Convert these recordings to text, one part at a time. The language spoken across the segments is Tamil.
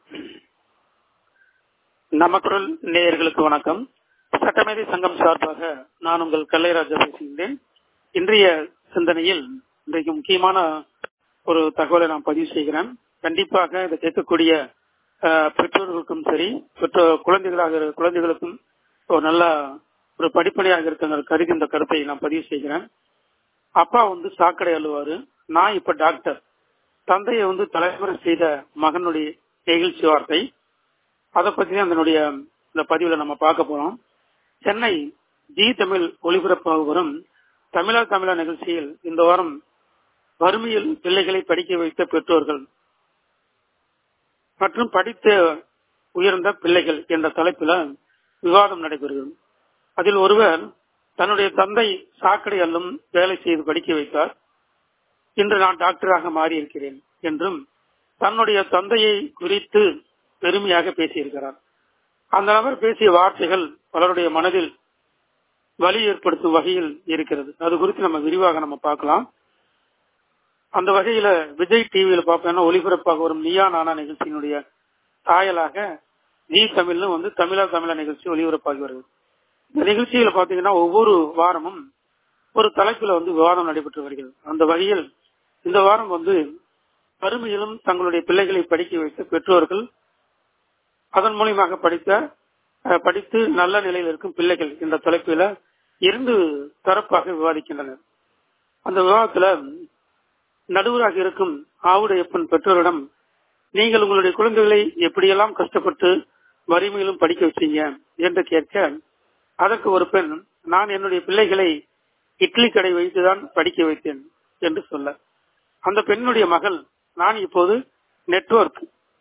நமக்குரல் நேயர்களுக்கு வணக்கம் சட்டமேதை சங்கம் சார்பாக நான் உங்கள் கல்லைராஜா பேசுகின்றேன் இன்றைய சிந்தனையில் இன்றைக்கு முக்கியமான ஒரு தகவலை நான் பதிவு செய்கிறேன் கண்டிப்பாக இதை கேட்கக்கூடிய அஹ், பெற்றோர்களுக்கும் சரி பெற்றோர் குழந்தைகளாக இரு- குழந்தைகளுக்கும் ஒரு நல்ல ஒரு படிப்படியாக இருக்கிற கருதி இந்த கருத்தை நான் பதிவு செய்கிறேன் அப்பா வந்து சாக்கடை அழுவாரு நான் இப்ப டாக்டர் தந்தையை வந்து தலைமுறை செய்த மகனுடைய நெகிழ்ச்சி வார்த்தை அதை பத்தி தான் அதனுடைய இந்த பதிவுல நம்ம பார்க்க போறோம் சென்னை ஜி தமிழ் ஒளிபரப்பாக வரும் தமிழா தமிழா நிகழ்ச்சியில் இந்த வாரம் வறுமையில் பிள்ளைகளை படிக்க வைத்த பெற்றோர்கள் மற்றும் படித்த உயர்ந்த பிள்ளைகள் என்ற தலைப்பில விவாதம் நடைபெறுகிறது அதில் ஒருவர் தன்னுடைய தந்தை சாக்கடை அல்லும் வேலை செய்து படிக்க வைத்தார் இன்று நான் டாக்டராக மாறியிருக்கிறேன் என்றும் தன்னுடைய தந்தையை குறித்து பெருமையாக பேசியிருக்கிறார் அந்த நபர் பேசிய வார்த்தைகள் பலருடைய மனதில் வலி ஏற்படுத்தும் வகையில் இருக்கிறது அது குறித்து நம்ம விரிவாக நம்ம பார்க்கலாம் அந்த வகையில விஜய் டிவியில பார்ப்பேன்னா ஒளிபரப்பாக வரும் நீயா நானா நிகழ்ச்சியினுடைய தாயலாக ஜி தமிழ்னு வந்து தமிழா தமிழா நிகழ்ச்சி ஒளிபரப்பாகி வருது இந்த நிகழ்ச்சியில பாத்தீங்கன்னா ஒவ்வொரு வாரமும் ஒரு தலைப்புல வந்து விவாதம் நடைபெற்று வருகிறது அந்த வகையில் இந்த வாரம் வந்து வறுமையிலும் தங்களுடைய பிள்ளைகளை படிக்க வைத்த பெற்றோர்கள் அதன் மூலியமாக படித்த அஹ், படித்து நல்ல நிலையில் இருக்கும் பிள்ளைகள் என்ற தலைப்பில இரண்டு தரப்பாக விவாதிக்கின்றனர் அந்த விவாதத்துல நடுவராக இருக்கும் ஆவுடையப்பன் பெற்றோரிடம் நீங்கள் உங்களுடைய குழந்தைகளை எப்படியெல்லாம் கஷ்டப்பட்டு வறுமையிலும் படிக்க வச்சீங்க என்று கேட்க அதற்கு ஒரு பெண் நான் என்னுடைய பிள்ளைகளை இட்லி கடை வைத்துதான் படிக்க வைத்தேன் என்று சொல்ல அந்த பெண்ணுடைய மகள் நான் இப்போது நெட்வொர்க்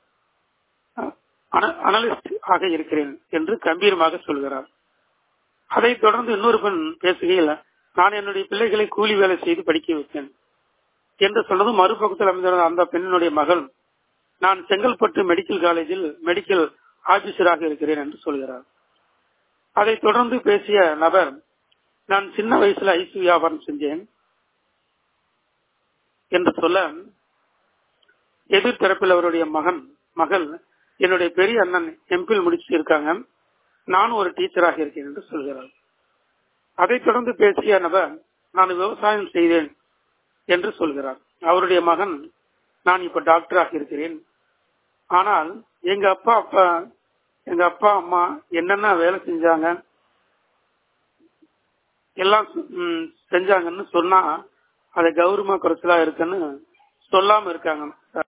அனலிஸ்ட் ஆக இருக்கிறேன் என்று கம்பீரமாக சொல்கிறார் அதைத் தொடர்ந்து இன்னொரு பெண் பேசுகையில் நான் என்னுடைய பிள்ளைகளை கூலி வேலை செய்து படிக்க வைத்தேன் என்று சொன்னதும் மறுபக்கத்தில் அமைந்திருந்த அந்த பெண்ணினுடைய மகள் நான் செங்கல்பட்டு மெடிக்கல் காலேஜில் மெடிக்கல் ஆபீசராக இருக்கிறேன் என்று சொல்கிறார் அதைத் தொடர்ந்து பேசிய நபர் நான் சின்ன வயசுல ஐஸ் வியாபாரம் செஞ்சேன் என்று சொல்ல எதிர்த்தரப்பில் அவருடைய மகன் மகள் என்னுடைய பெரிய அண்ணன் எம்பில் முடிச்சு இருக்காங்க நானும் ஒரு டீச்சராக இருக்கேன் என்று சொல்கிறார் அதைத் தொடர்ந்து பேசிய நபர் நான் விவசாயம் செய்தேன் என்று சொல்கிறார் அவருடைய மகன் நான் இப்ப டாக்டராக இருக்கிறேன் ஆனால் எங்க அப்பா அப்பா எங்க அப்பா அம்மா என்னென்ன வேலை செஞ்சாங்க எல்லாம் ம், செஞ்சாங்கன்னு சொன்னா அது கௌரவமா குறைச்சலா இருக்குன்னு சொல்லாம இருக்காங்க